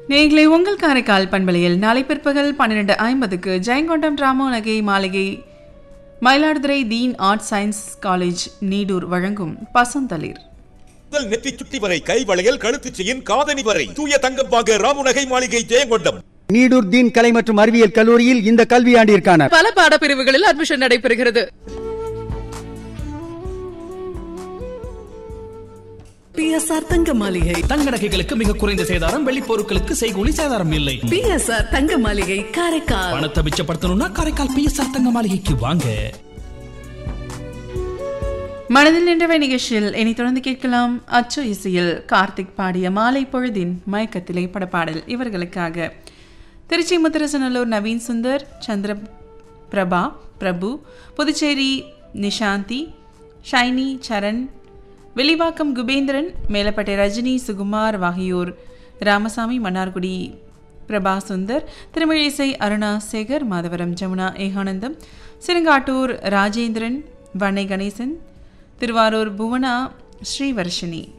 நேர்களை உங்கள் காரைக்கால் பண்பலையில் நாளை பிற்பகல் பன்னிரண்டு ஐம்பதுக்கு ஜெயங்கொண்டம் ராமோ நகை மாளிகை Mayiladuthurai Deen art science college Needur வழங்கும் பசந்தளிர் முதல் நெற்றி சுட்டி வரை கை வளையல் கழுத்து செயின் காதணி வரை தூய தங்கம் வாங்க ராமுநகை மாளிகை ஜெயங்கொண்டம் நீடூர் தீன் கலை மற்றும் அறிவியல் கல்லூரியில் இந்த கல்வியாண்டிற்கான பல பாடப்பிரிவுகளில் அட்மிஷன் நடைபெறுகிறது பிஎஸ்ஆர் தங்க மாளிகை தங்க நகைகளுக்கு மிக குறைந்த சேதாரம் வெள்ளி பொருட்களுக்கு செய்கூலி சேதாரம் இல்லை பிஎஸ்ஆர் தங்க மாளிகை காரைக்கால் பணத்தை மிச்சப்படுத்தணும்னா காரைக்கால் பிஎஸ்ஆர் தங்க மாளிகைக்கு வாங்க மனதில் நின்றவை நிகழ்ச்சியில் இனி தொடர்ந்து கேட்கலாம் அச்சு இசையில் கார்த்திக் பாடிய மாலை பொழுதின் மயக்கத்திலே படப்பாடல் இவர்களுக்காக திருச்சி முத்தரசநல்லூர் நவீன் சுந்தர் சந்திர பிரபா பிரபு புதுச்சேரி நிஷாந்தி ஷைனி சரண் வெளிவாக்கம் குபேந்திரன் மேலப்பட்டை ரஜினி சுகுமார் ஆகியோர் ராமசாமி மன்னார்குடி பிரபா சுந்தர் திருமழிசை அருணா சேகர் மாதவரம் ஜமுனா ஏகானந்தம் சிறுங்காட்டூர் ராஜேந்திரன் வண்ணை கணேசன் திருவாரூர் புவனா ஸ்ரீவர்ஷினி